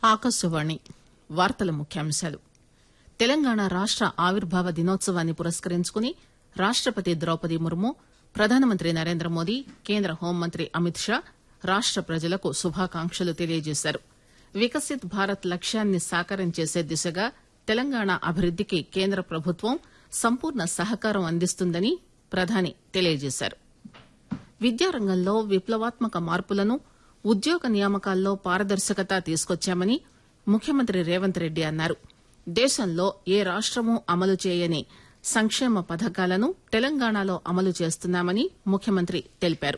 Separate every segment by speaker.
Speaker 1: ఆకాశవాణి వార్తల ముఖ్యాంశాలు తెలంగాణ రాష్ట ఆవిర్భావ దినోత్సవాన్ని పురస్కరించుకుని రాష్టపతి ద్రౌపది ముర్ము ప్రధానమంత్రి నరేంద్రమోదీ కేంద్ర హోంమంత్రి అమిత్ షా రాష్ట ప్రజలకు శుభాకాంక్షలు తెలియజేశారు వికసిత్ భారత్ లక్ష్యాన్ని సాకారం చేసే దిశగా తెలంగాణ అభివృద్దికి కేంద్ర ప్రభుత్వం సంపూర్ణ సహకారం అందిస్తుందని ప్రధాని తెలియజేశారు విద్యారంగంలో విప్లవాత్మక మార్పులను ఉద్యోగ నియామకాల్లో పారదర్శకత తీసుకొచ్చామని ముఖ్యమంత్రి రేవంత్ రెడ్డి అన్నారు దేశంలో ఏ రాష్టమూ అమలు చేయని సంక్షేమ పథకాలను తెలంగాణలో అమలు చేస్తున్నామని ముఖ్యమంత్రి తెలిపారు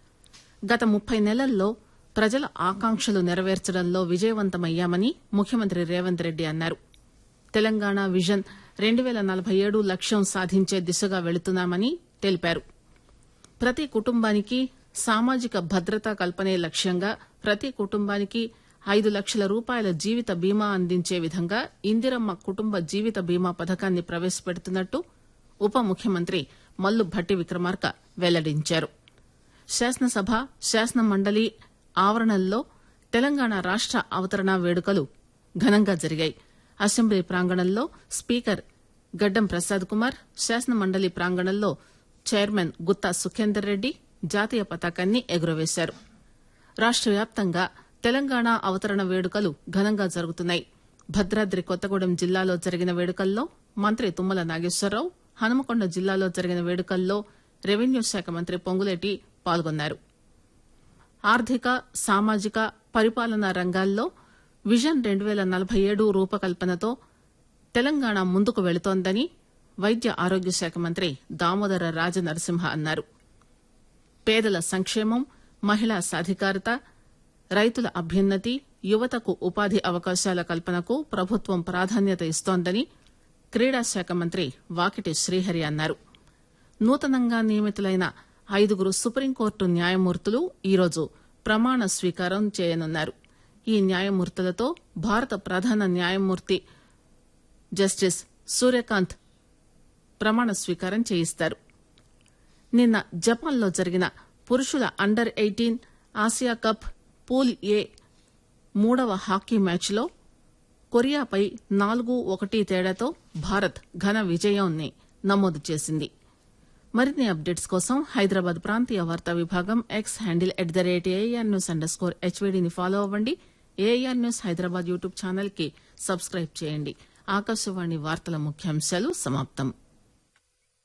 Speaker 1: గత ముప్పై నెలల్లో ప్రజల ఆకాంక్షలు నెరవేర్చడంలో విజయవంతమయ్యామని ముఖ్యమంత్రి రేవంత్ రెడ్డి అన్నారు తెలంగాణ విజన్ రెండు పేల నలభై ఏడు లక్ష్యం సాధించే దిశగా వెళుతున్నామని తెలిపారు ప్రతి కుటుంబానికి సామాజిక భద్రత కల్పనే లక్ష్యంగా ప్రతి కుటుంబానికి ఐదు లక్షల రూపాయల జీవిత బీమా అందించే విధంగా ఇందిరమ్మ కుటుంబ జీవిత బీమా పథకాన్ని ప్రవేశపెడుతున్నట్టు ఉప ముఖ్యమంత్రి మల్లు భట్టి విక్రమార్క వెల్లడించారు శాసనసభ శాసన మండలి ఆవరణల్లో తెలంగాణ రాష్ట అవతరణ వేడుకలు ఘనంగా జరిగాయి అసెంబ్లీ ప్రాంగణంలో స్పీకర్ గడ్డం ప్రసాద్ కుమార్ శాసన మండలి ప్రాంగణంలో చైర్మన్ గుత్తా సుఖేందర్ రెడ్డి జాతీయ పతాకాన్ని ఎగురవేశారు రాష్ట వ్యాప్తంగా తెలంగాణ అవతరణ వేడుకలు ఘనంగా జరుగుతున్నాయి భద్రాద్రి కొత్తగూడెం జిల్లాలో జరిగిన వేడుకల్లో మంత్రి తుమ్మల నాగేశ్వరరావు హనుమకొండ జిల్లాలో జరిగిన వేడుకల్లో రెవెన్యూ శాఖ మంత్రి పొంగులేటి పాల్గొన్నారు ఆర్థిక సామాజిక పరిపాలనా రంగాల్లో విజన్ రెండు పేల నలభై ఏడు రూపకల్పనతో తెలంగాణ ముందుకు వెళుతోందని వైద్య ఆరోగ్య శాఖ మంత్రి దామోదర రాజనరసింహ అన్నారు పేదల సంక్షేమం మహిళా సాధికారత రైతుల అభ్యున్నతి యువతకు ఉపాధి అవకాశాల కల్పనకు ప్రభుత్వం ప్రాధాన్యత ఇస్తోందని క్రీడా శాఖ మంత్రి వాకిటి శ్రీహరి అన్నారు నూతనంగా నియమితులైన ఐదుగురు సుప్రీంకోర్టు న్యాయమూర్తులు ఈరోజు ప్రమాణ స్వీకారం చేయనున్నారు ఈ న్యాయమూర్తులతో భారత ప్రధాన న్యాయమూర్తి జస్టిస్ సూర్యకాంత్ ప్రమాణ స్వీకారం చేయిస్తారు నిన్న జపాన్లో జరిగిన పురుషుల under eighteen Asia cup pool A మూడవ హాకీ మ్యాచ్లో కొరియాపై నాలుగు ఒకటి తేడాతో భారత్ ఘన విజయాన్ని నమోదు చేసింది మరిన్ని అప్డేట్స్ కోసం హైదరాబాద్ ప్రాంతీయ వార్తా విభాగం X handle at the rate AR news underscore స్కోర్ హెచ్వీడీని ఫాలో అవ్వండి AR news Hyderabad YouTube channel కి సబ్స్క్రైబ్ చేయండి ఆకాశవాణి వార్తల ముఖ్యాంశాలు సమాప్తం